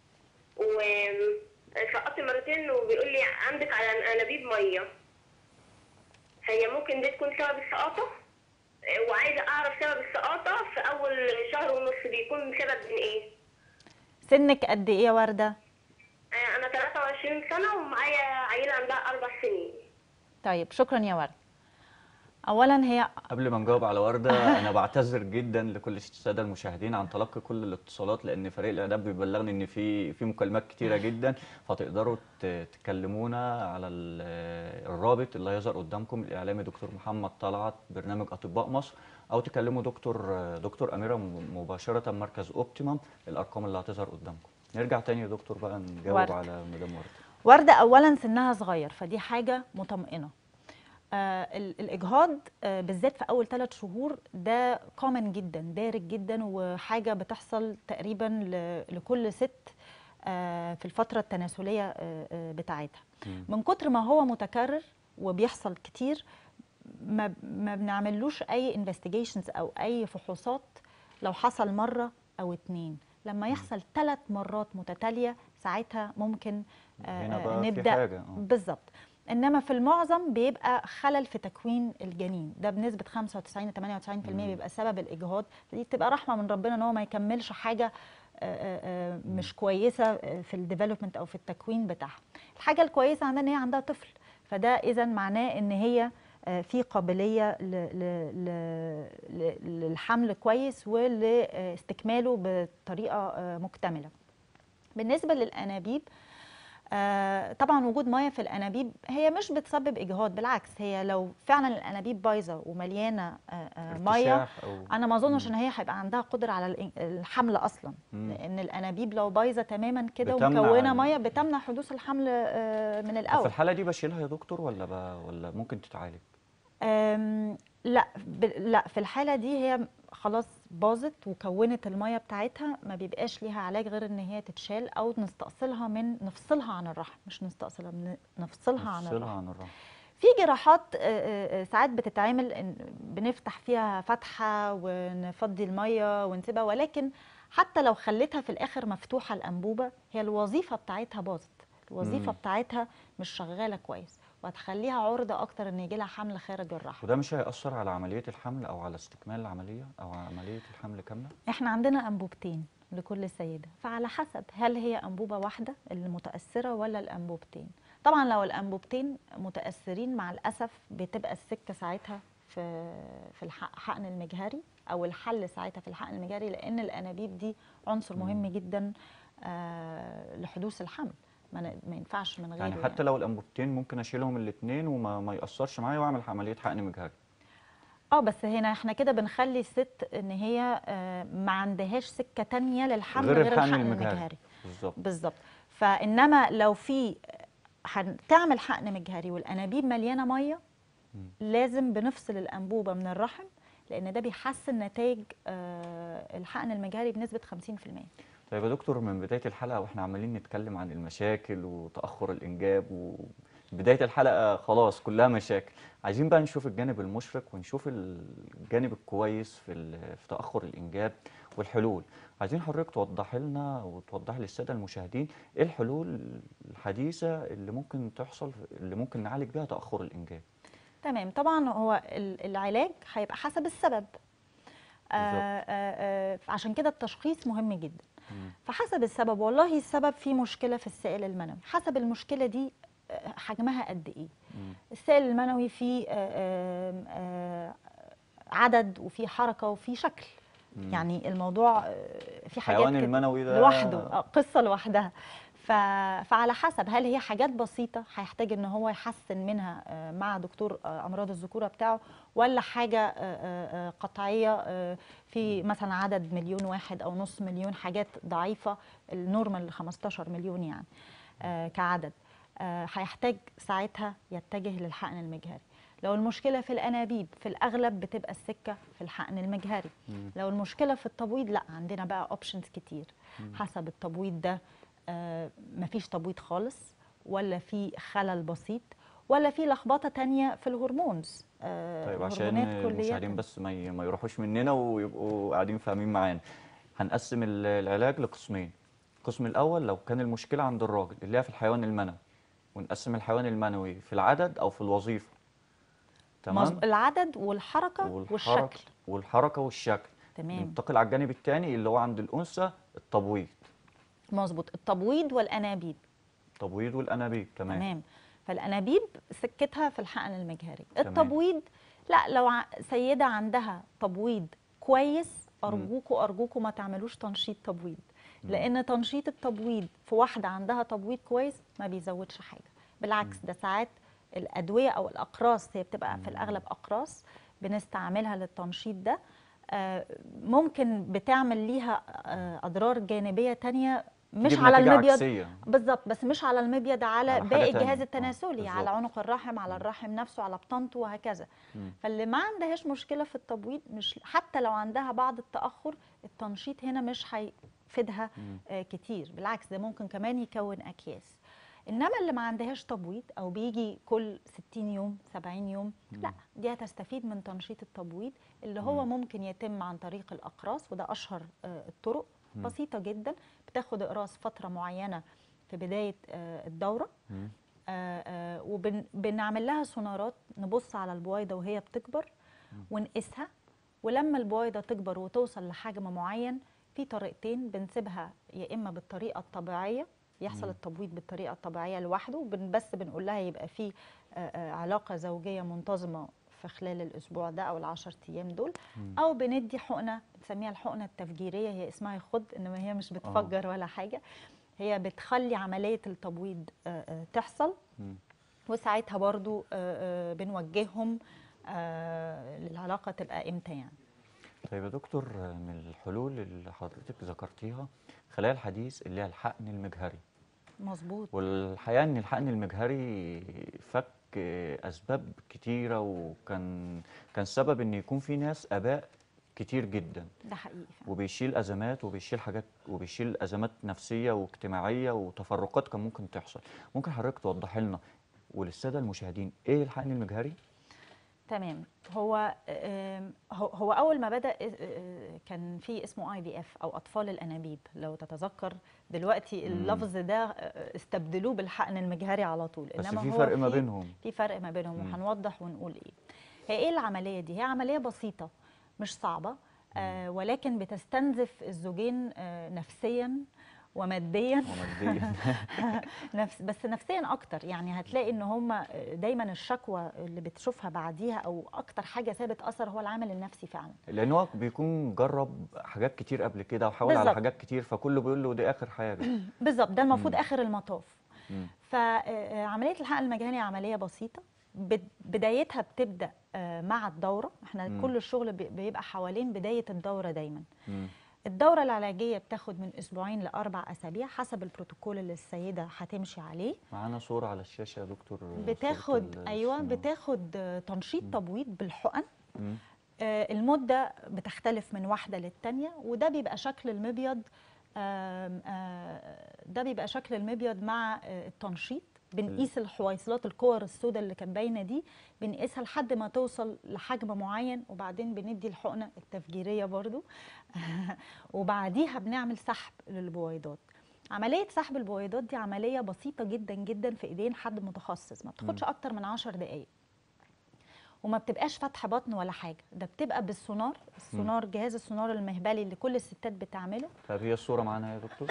وسقطت مرتين وبيقول لي عندك على انابيب ميه هي ممكن دي تكون سبب السقاطه آه، وعايزه اعرف سبب السقاطه في اول شهر ونص بيكون سبب من ايه سنك قد ايه يا ورده آه، انا 23 سنه ومعايا عيله عندها اربع سنين طيب شكرا يا ورد اولا هي قبل ما نجاوب على ورده انا بعتذر جدا لكل الساده المشاهدين عن تلقي كل الاتصالات لان فريق الاعداد بيبلغني ان في في مكالمات كتيره جدا فتقدروا ت- تكلمونا على ال- الرابط اللي هيظهر قدامكم الاعلامي دكتور محمد طلعت برنامج اطباء مصر او تكلموا دكتور دكتور اميره م- مباشره مركز اوبتيمم الارقام اللي هتظهر قدامكم نرجع تاني يا دكتور بقى نجاوب ورد. على مدام ورده ورده اولا سنها صغير فدي حاجه مطمئنه آه ال- الاجهاض آه بالذات في اول ثلاث شهور ده كومن جدا دارج جدا وحاجه بتحصل تقريبا ل- لكل ست آه في الفتره التناسليه آه آه بتاعتها من كتر ما هو متكرر وبيحصل كتير ما ما بنعملوش اي انفستيجيشنز او اي فحوصات لو حصل مره او اتنين لما يحصل ثلاث مرات متتاليه ساعتها ممكن آه، هنا آه، بقى في نبدا حاجة، آه. بالظبط انما في المعظم بيبقى خلل في تكوين الجنين ده بنسبه 95 ل 98% بيبقى سبب الاجهاض دي بتبقى رحمه من ربنا ان هو ما يكملش حاجه آه، آه، مش كويسه آه، في الديفلوبمنت او في التكوين بتاعها الحاجه الكويسه عندها ان هي عندها طفل فده اذا معناه ان هي آه، في قابليه ل- ل- ل- ل- للحمل كويس ولاستكماله بطريقه آه، مكتمله بالنسبه للانابيب آه، طبعا وجود ميه في الانابيب هي مش بتسبب اجهاض بالعكس هي لو فعلا الانابيب بايظه ومليانه آه، آه، ميه ارتشاح أو انا ما اظنش ان هي هيبقى عندها قدره على الإن- الحمل اصلا مم. لان الانابيب لو بايظه تماما كده بتمنع ومكونه ال- ميه بتمنع حدوث الحمل آه، من طب في الاول الحالة دي بشيلها يا دكتور ولا ب... ولا ممكن تتعالج؟ أم، لا ب... لا في الحاله دي هي خلاص باظت وكونت الميه بتاعتها ما بيبقاش ليها علاج غير ان هي تتشال او نستأصلها من نفصلها عن الرحم مش نستأصلها من نفصلها عن نفصلها الرحم عن الرحم في جراحات آه، آه، آه، ساعات بتتعمل إن بنفتح فيها فتحه ونفضي الميه ونسيبها ولكن حتى لو خليتها في الاخر مفتوحه الانبوبه هي الوظيفه بتاعتها باظت الوظيفه مم. بتاعتها مش شغاله كويس وهتخليها عرضه اكتر ان يجي لها حمل خارج الرحم وده مش هيأثر على عملية الحمل أو على استكمال العملية أو على عملية الحمل كاملة؟ احنا عندنا انبوبتين لكل سيده فعلى حسب هل هي انبوبه واحده اللي متاثره ولا الانبوبتين طبعا لو الانبوبتين متاثرين مع الاسف بتبقى السكه ساعتها في في الح- حقن المجهري او الحل ساعتها في الحقن المجهري لان الانابيب دي عنصر مهم جدا آه لحدوث الحمل ما ن- ما ينفعش من غيره يعني حتى لو الأنبوبتين ممكن أشيلهم الاتنين وما ما يأثرش معايا وأعمل عملية حقن مجهري اه بس هنا احنا كده بنخلي الست ان هي آه ما عندهاش سكه تانية للحمل غير غير, الحقن الحقن المجهري. المجهري بالظبط بالظبط فانما لو في هتعمل حقن مجهري والانابيب مليانه ميه لازم بنفصل الانبوبه من الرحم لان ده بيحسن نتائج آه، الحقن المجهري بنسبه 50% طيب يا دكتور من بداية الحلقة واحنا عمالين نتكلم عن المشاكل وتأخر الإنجاب وبداية الحلقة خلاص كلها مشاكل عايزين بقى نشوف الجانب المشرق ونشوف الجانب الكويس في ال- في تأخر الإنجاب والحلول عايزين حضرتك توضح لنا وتوضح للسادة المشاهدين ايه الحلول الحديثة اللي ممكن تحصل اللي ممكن نعالج بيها تأخر الإنجاب تمام طبعا هو ال- العلاج هيبقى حسب السبب آه آه آه عشان كده التشخيص مهم جدا مم. فحسب السبب والله السبب فيه مشكله في السائل المنوي حسب المشكله دي آه، حجمها قد ايه مم. السائل المنوي فيه آه، آه، آه، عدد وفيه حركه وفيه شكل مم. يعني الموضوع آه، في حاجات الحيوان كده المنوي ده لوحده آه، قصه لوحدها ف... فعلى حسب هل هي حاجات بسيطه هيحتاج ان هو يحسن منها آه، مع دكتور آه، امراض الذكوره بتاعه ولا حاجه آه، آه، آه، قطعيه آه، في مثلا عدد مليون واحد او نص مليون حاجات ضعيفه النورمال 15 مليون يعني آه، كعدد آه، هيحتاج ساعتها يتجه للحقن المجهري لو المشكله في الانابيب في الاغلب بتبقى السكه في الحقن المجهري مم. لو المشكله في التبويض لا عندنا بقى اوبشنز كتير حسب التبويض ده آه، مفيش تبويض خالص ولا في خلل بسيط ولا في لخبطه تانية في الهرمونز آه، طيب عشان هرمونات كلية. المشاهدين بس ما ي- ما يروحوش مننا ويبقوا قاعدين فاهمين معانا هنقسم ال- العلاج لقسمين القسم الاول لو كان المشكله عند الراجل اللي هي في الحيوان المنوي ونقسم الحيوان المنوي في العدد او في الوظيفه مظ- تمام العدد والحركه والشكل والحركه والشكل تمام ننتقل على الجانب الثاني اللي هو عند الانثى التبويض مظبوط التبويض والانابيب التبويض والانابيب تمام, تمام فالانابيب سكتها في الحقن المجهري تمام. التبويض لا لو ع- سيده عندها تبويض كويس ارجوكوا ارجوكوا ما تعملوش تنشيط تبويض لان تنشيط التبويض في واحده عندها تبويض كويس ما بيزودش حاجه بالعكس ده ساعات الادويه او الاقراص هي بتبقى في الاغلب اقراص بنستعملها للتنشيط ده آه، ممكن بتعمل ليها آه، اضرار جانبيه تانية مش تجيب على نتيجة المبيض عكسية. بالظبط بس مش على المبيض على, على حاجة باقي تانية. الجهاز آه، التناسلي على بالظبط. عنق الرحم على الرحم نفسه على بطنته وهكذا مم. فاللي ما عندهاش مشكله في التبويض مش حتى لو عندها بعض التاخر التنشيط هنا مش هيفيدها مم. آه كتير بالعكس ده ممكن كمان يكون اكياس انما اللي ما عندهاش تبويض او بيجي كل 60 يوم 70 يوم لا دي هتستفيد من تنشيط التبويض اللي هو ممكن يتم عن طريق الاقراص وده اشهر آه، الطرق بسيطه جدا بتاخد اقراص فتره معينه في بدايه آه، الدوره مم. وبنعمل لها سونارات نبص على البويضه وهي بتكبر ونقيسها ولما البويضه تكبر وتوصل لحجم معين في طريقتين بنسيبها يا اما بالطريقه الطبيعيه يحصل مم. التبويض بالطريقه الطبيعيه لوحده بن- بس بنقول لها يبقى في آه، آه، علاقه زوجيه منتظمه في خلال الاسبوع ده او العشر ايام دول مم. او بندي حقنه بنسميها الحقنه التفجيريه هي اسمها يخض انما هي مش بتفجر ولا حاجه هي بتخلي عمليه التبويض آه، آه، تحصل مم. وساعتها برضو آه، آه، بنوجههم آه، للعلاقه تبقى امتى يعني طيب يا دكتور آه، من الحلول اللي حضرتك ذكرتيها خلايا الحديث اللي هي الحقن المجهري مظبوط والحقيقة إن الحقن المجهري فك أسباب كتيرة وكان كان سبب إن يكون في ناس آباء كتير جدا ده حقيقي فعلا. وبيشيل أزمات وبيشيل حاجات وبيشيل أزمات نفسية واجتماعية وتفرقات كان ممكن تحصل ممكن حضرتك توضح لنا وللسادة المشاهدين إيه الحقن المجهري؟ تمام هو آم، هو هو اول ما بدا آه، آه، كان في اسمه اي في اف او اطفال الانابيب لو تتذكر دلوقتي مم. اللفظ ده آه، استبدلوه بالحقن المجهري على طول بس في هو فرق ما بينهم في فرق ما بينهم مم. وهنوضح ونقول ايه هي ايه العمليه دي هي عمليه بسيطه مش صعبه آه ولكن بتستنزف الزوجين آه نفسيا وماديا وماديا نفس بس نفسيا اكتر يعني هتلاقي ان هم دايما الشكوى اللي بتشوفها بعديها او اكتر حاجه سابت اثر هو العامل النفسي فعلا لأن هو بيكون جرب حاجات كتير قبل كده وحاول على بالظبط. حاجات كتير فكله بيقول له دي آخر حاجة بالظبط ده المفروض مم. اخر المطاف مم. فعمليه الحقن المجاني عمليه بسيطه بد- بدايتها بتبدا آه، مع الدوره احنا مم. كل الشغل بي- بيبقى حوالين بدايه الدوره دايما مم. الدوره العلاجيه بتاخد من اسبوعين لاربع اسابيع حسب البروتوكول اللي السيده هتمشي عليه معانا صورة على الشاشة يا دكتور صورة بتاخد ال- ايوه الصناعة. بتاخد آه، تنشيط تبويض بالحقن مم. آه، المدة بتختلف من واحدة للتانية وده بيبقى شكل المبيض آم، آه، ده بيبقى شكل المبيض مع آه، التنشيط بنقيس الحويصلات الكور السوداء اللي كانت باينه دي بنقيسها لحد ما توصل لحجم معين وبعدين بندي الحقنه التفجيريه برضو وبعديها بنعمل سحب للبويضات عمليه سحب البويضات دي عمليه بسيطه جدا جدا في ايدين حد متخصص ما بتاخدش اكتر من 10 دقائق وما بتبقاش فتح بطن ولا حاجه ده بتبقى بالسونار السونار جهاز السونار المهبلي اللي كل الستات بتعمله طب هي الصورة معانا يا دكتور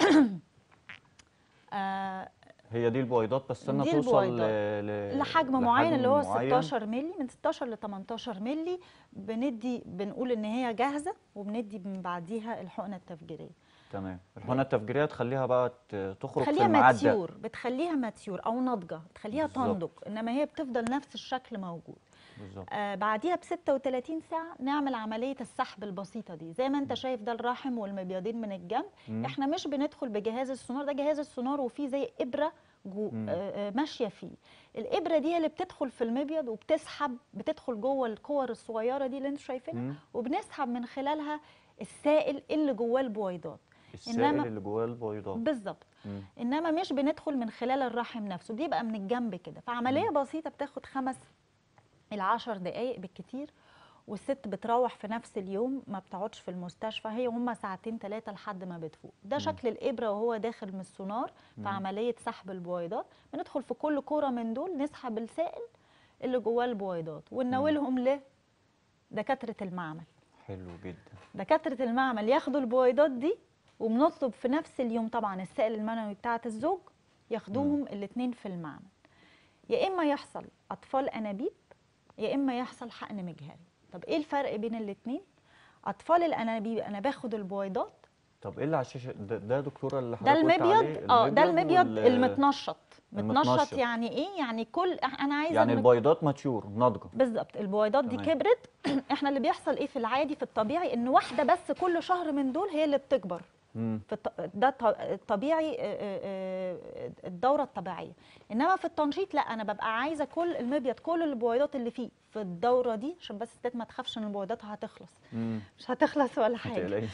آه هي دي البويضات بس انا دي توصل البويضات. ل... ل... لحجم معين اللي هو معين. 16 مللي من 16 ل 18 مللي بندي بنقول ان هي جاهزه وبندي من بعديها الحقنه التفجيريه تمام الحقنه التفجيريه تخليها بقى ت- تخرج في بتخليها الميعاد ده ماتيور بتخليها ماتيور او ناضجه بتخليها بالظبط. تنضج انما هي بتفضل نفس الشكل موجود بالظبط آه بعديها ب 36 ساعه نعمل عمليه السحب البسيطه دي زي ما انت شايف ده الرحم والمبيضين من الجنب مم. احنا مش بندخل بجهاز السونار ده جهاز السونار وفيه زي ابره جو مم. آه آه، ماشيه فيه الابره دي هي اللي بتدخل في المبيض وبتسحب بتدخل جوه الكور الصغيره دي اللي انتوا شايفينها مم. وبنسحب من خلالها السائل اللي جواه البويضات السائل إنما- اللي جواه البيضات بالظبط مم. انما مش بندخل من خلال الرحم نفسه بيبقى من الجنب كده فعمليه بسيطه بتاخد خمس العشر دقايق بالكتير والست بتروح في نفس اليوم ما بتقعدش في المستشفى هي هما ساعتين ثلاثه لحد ما بتفوق ده شكل الابره وهو داخل من السونار في عمليه سحب البويضات بندخل في كل كوره من دول نسحب السائل اللي جواه البويضات ونناولهم لدكاتره المعمل حلو جدا دكاتره المعمل ياخدوا البويضات دي وبنطلب في نفس اليوم طبعا السائل المنوي بتاعه الزوج ياخدوهم الاثنين في المعمل يا اما يحصل اطفال انابيب يا اما يحصل حقن مجهري طب ايه الفرق بين الاثنين اطفال الانابيب انا باخد البويضات طب ايه اللي على الشاشه ده, ده دكتوره اللي ده حضرتك قلت عليه؟ المبيض اه ده المبيض وال- المتنشط متنشط المتنشط. يعني ايه يعني كل انا عايزه يعني إن البيضات ماتيور ناضجه بالظبط البويضات دي تمام. كبرت احنا اللي بيحصل ايه في العادي في الطبيعي ان واحده بس كل شهر من دول هي اللي بتكبر مم. في الط- ده ط- الطبيعي آه، آه، آه، الدوره الطبيعيه انما في التنشيط لا انا ببقى عايزه كل المبيض كل البويضات اللي فيه في الدوره دي عشان بس الستات ما تخافش ان البويضات هتخلص مم. مش هتخلص ولا ما حاجه تقلقيش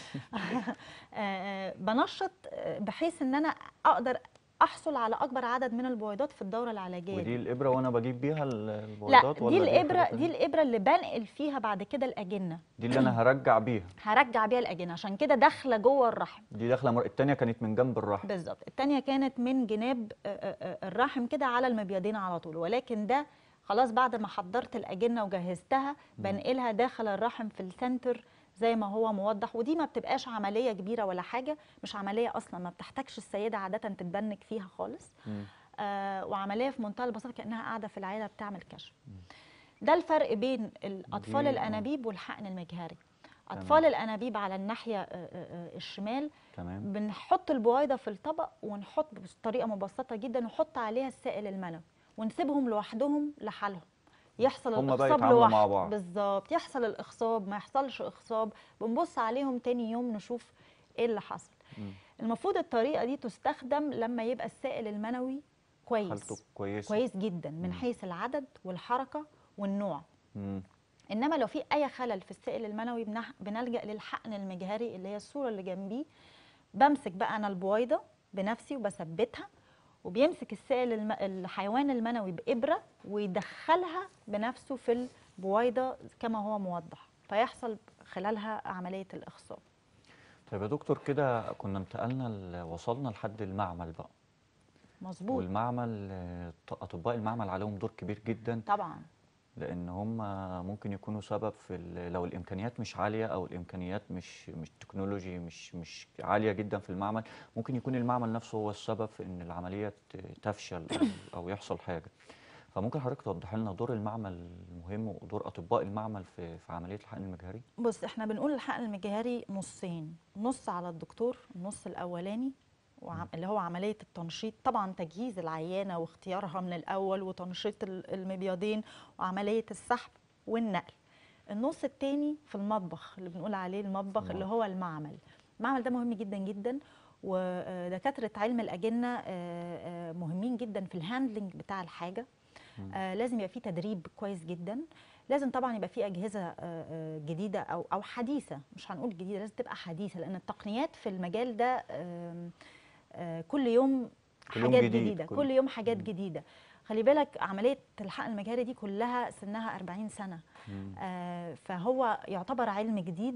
آه، بنشط آه، بحيث ان انا اقدر احصل على اكبر عدد من البويضات في الدوره العلاجيه ودي دي. الابره وانا بجيب بيها ال- لا البيضات دي ولا الابره حاجة دي تانية؟ الابره اللي بنقل فيها بعد كده الاجنه دي اللي انا هرجع بيها هرجع بيها الاجنه عشان كده داخله جوه الرحم دي داخله مر... التانيه كانت من جنب الرحم بالظبط التانية كانت من جناب آه، آه، آه، الرحم كده على المبيضين على طول ولكن ده خلاص بعد ما حضرت الأجنة وجهزتها بنقلها داخل الرحم في السنتر زي ما هو موضح ودي ما بتبقاش عمليه كبيره ولا حاجه مش عمليه اصلا ما بتحتاجش السيده عاده تتبنك فيها خالص مم. آه وعمليه في منتهى البساطه كانها قاعده في العياده بتعمل كشف ده الفرق بين الاطفال دي- الانابيب والحقن المجهري اطفال الانابيب على الناحيه آه، آه، آه، الشمال تمام بنحط البويضه في الطبق ونحط بطريقه مبسطه جدا نحط عليها السائل المنوي ونسيبهم لوحدهم لحالهم يحصل هما بقى الاخصاب يتعاملوا لوحده مع بعض. بالظبط يحصل الاخصاب ما يحصلش اخصاب بنبص عليهم تاني يوم نشوف ايه اللي حصل مم. المفروض الطريقه دي تستخدم لما يبقى السائل المنوي كويس حالته كويسه كويس جدا من مم. حيث العدد والحركه والنوع مم. انما لو في اي خلل في السائل المنوي بنح- بنلجا للحقن المجهري اللي هي الصوره اللي جنبيه بمسك بقى انا البويضه بنفسي وبثبتها وبيمسك السائل الم... الحيوان المنوي بابره ويدخلها بنفسه في البويضه كما هو موضح فيحصل خلالها عمليه الاخصاب طيب يا دكتور كده كنا انتقلنا ل- وصلنا لحد المعمل بقى مظبوط والمعمل آه، ط- اطباء المعمل عليهم دور كبير جدا طبعا لان هم ممكن يكونوا سبب في ال- لو الامكانيات مش عاليه او الامكانيات مش مش تكنولوجي مش مش عاليه جدا في المعمل ممكن يكون المعمل نفسه هو السبب في ان العمليه ت- تفشل او, أو يحصل حاجه فممكن حضرتك توضح لنا دور المعمل المهم ودور اطباء المعمل في في عمليه الحقن المجهري بص احنا بنقول الحقن المجهري نصين نص على الدكتور النص الاولاني وعم اللي هو عمليه التنشيط طبعا تجهيز العيانه واختيارها من الاول وتنشيط ال- المبيضين وعمليه السحب والنقل النص التاني في المطبخ اللي بنقول عليه المطبخ اللي هو المعمل المعمل ده مهم جدا جدا ودكاتره علم الاجنه آه، آه، مهمين جدا في الهاندلنج بتاع الحاجه آه لازم يبقى فيه تدريب كويس جدا لازم طبعا يبقى فيه اجهزه آه، آه، جديده او او حديثه مش هنقول جديده لازم تبقى حديثه لان التقنيات في المجال ده آم، آه، كل يوم كل يوم حاجات جديد، جديده كل- كل يوم حاجات جديده خلي بالك عمليه الحقن المجهري دي كلها سنها 40 سنه آه، فهو يعتبر علم جديد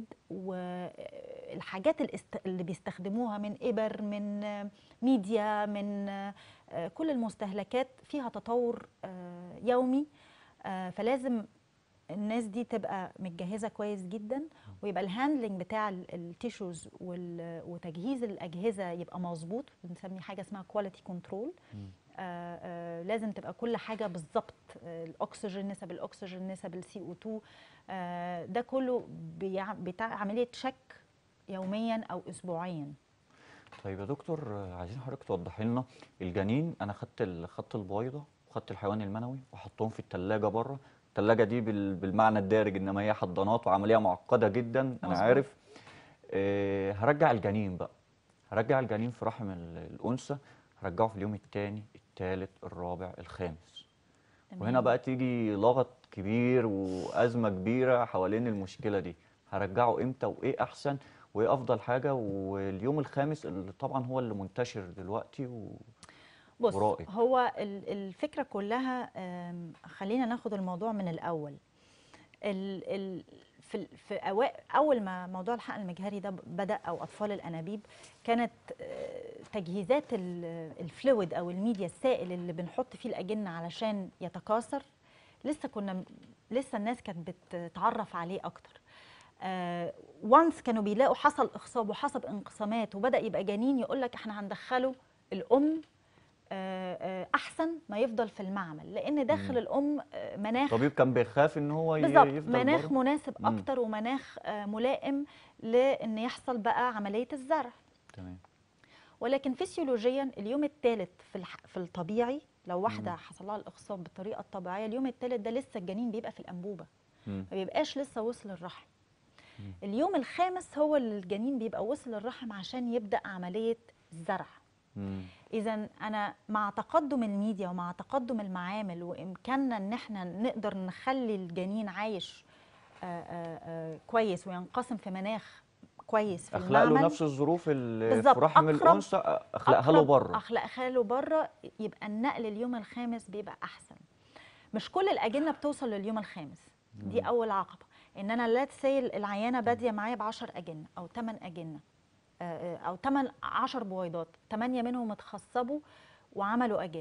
والحاجات الاست- اللي بيستخدموها من إبر من آه، ميديا من آه، آه، كل المستهلكات فيها تطور آه، يومي آه، فلازم الناس دي تبقى متجهزه كويس جدا ويبقى الهاندلنج بتاع ال- التيشوز وال- وتجهيز الاجهزه يبقى مظبوط بنسمي حاجه اسمها كواليتي كنترول آه، آه، لازم تبقى كل حاجه بالظبط آه، الاكسجين نسب الاكسجين نسب السي او 2 آه، ده كله بيع- بتاع عمليه شك يوميا او اسبوعيا طيب يا دكتور آه، عايزين حضرتك توضحي لنا الجنين انا خدت ال- خدت البويضه وخدت الحيوان المنوي وحطهم في الثلاجه بره الثلاجه دي بال- بالمعنى الدارج انما هي حضانات وعمليه معقده جدا انا مظبوط. عارف آه، هرجع الجنين بقى هرجع الجنين في رحم ال- الانثى هرجعه في اليوم الثاني الثالث الرابع الخامس وهنا تمام. بقى تيجي لغط كبير وازمه كبيره حوالين المشكله دي هرجعه امتى وايه احسن وايه افضل حاجه واليوم الخامس اللي طبعا هو اللي منتشر دلوقتي و... بص ورائد. هو ال- الفكره كلها آم، خلينا ناخد الموضوع من الاول ال ال في ال- في أوا- اول ما موضوع الحقن المجهري ده بدا او اطفال الانابيب كانت آه، تجهيزات ال- الفلويد او الميديا السائل اللي بنحط فيه الاجنه علشان يتكاثر لسه كنا م- لسه الناس كانت بتتعرف عليه اكتر وانس كانوا بيلاقوا حصل اخصاب وحصل انقسامات وبدا يبقى جنين يقول لك احنا هندخله الام آه، آه، احسن ما يفضل في المعمل لان داخل الام آه، مناخ الطبيب كان بيخاف ان هو ي- بالظبط يفضل مناخ بره. مناسب مم. اكتر ومناخ آه، ملائم لان يحصل بقى عمليه الزرع تمام ولكن فسيولوجيا اليوم الثالث في الح... في الطبيعي لو واحده حصل لها الاخصاب بالطريقه الطبيعيه اليوم الثالث ده لسه الجنين بيبقى في الانبوبه مم. ما بيبقاش لسه وصل الرحم اليوم الخامس هو اللي الجنين بيبقى وصل الرحم عشان يبدا عمليه الزرع مم. اذا انا مع تقدم الميديا ومع تقدم المعامل وامكاننا ان احنا نقدر نخلي الجنين عايش آآ آآ كويس وينقسم في مناخ كويس في اخلق له المعمل نفس الظروف اللي في بالظبط. رحم أقرب- الانثى اخلقها له أقرب بره اخلقها له بره يبقى النقل اليوم الخامس بيبقى احسن مش كل الاجنه بتوصل لليوم الخامس دي اول عقبه ان انا لا سي العيانه باديه معايا ب 10 اجنه او 8 اجنه آه، آه، او 8 10 بويضات 8 منهم اتخصبوا وعملوا اجنه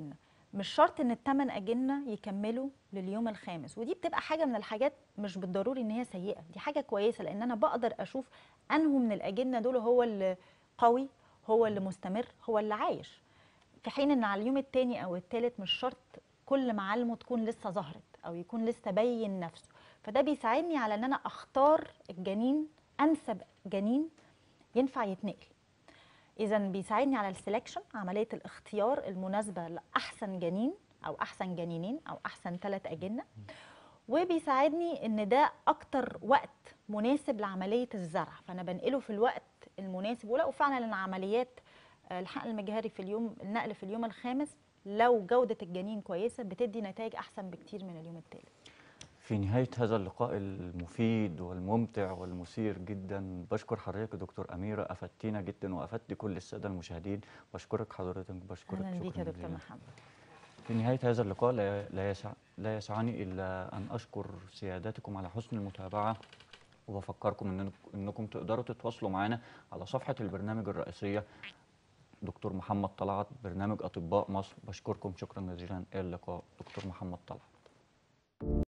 مش شرط ان الثمان اجنه يكملوا لليوم الخامس ودي بتبقى حاجه من الحاجات مش بالضروري ان هي سيئه دي حاجه كويسه لان انا بقدر اشوف انه من الاجنه دول هو اللي قوي هو اللي مستمر هو اللي عايش في حين ان على اليوم الثاني او الثالث مش شرط كل معالمه تكون لسه ظهرت او يكون لسه بين نفسه فده بيساعدني على ان انا اختار الجنين انسب جنين ينفع يتنقل اذا بيساعدني على السلكشن عمليه الاختيار المناسبه لاحسن جنين او احسن جنينين او احسن ثلاث اجنه وبيساعدني ان ده اكتر وقت مناسب لعمليه الزرع فانا بنقله في الوقت المناسب ولقوا فعلا ان عمليات آه، الحقن المجهري في اليوم النقل في اليوم الخامس لو جوده الجنين كويسه بتدي نتائج احسن بكتير من اليوم الثالث في نهاية هذا اللقاء المفيد والممتع والمثير جدا بشكر حضرتك يا دكتور أميرة أفدتينا جدا وأفدت كل السادة المشاهدين بشكرك حضرتك بشكرك اهلا بيك شكراً يا دكتور جزيلاً. محمد في نهاية هذا اللقاء لا لا يسع لا يسعني إلا أن أشكر سيادتكم على حسن المتابعة وبفكركم إن إنكم تقدروا تتواصلوا معنا على صفحة البرنامج الرئيسية دكتور محمد طلعت برنامج أطباء مصر بشكركم شكرا جزيلا إلى اللقاء دكتور محمد طلعت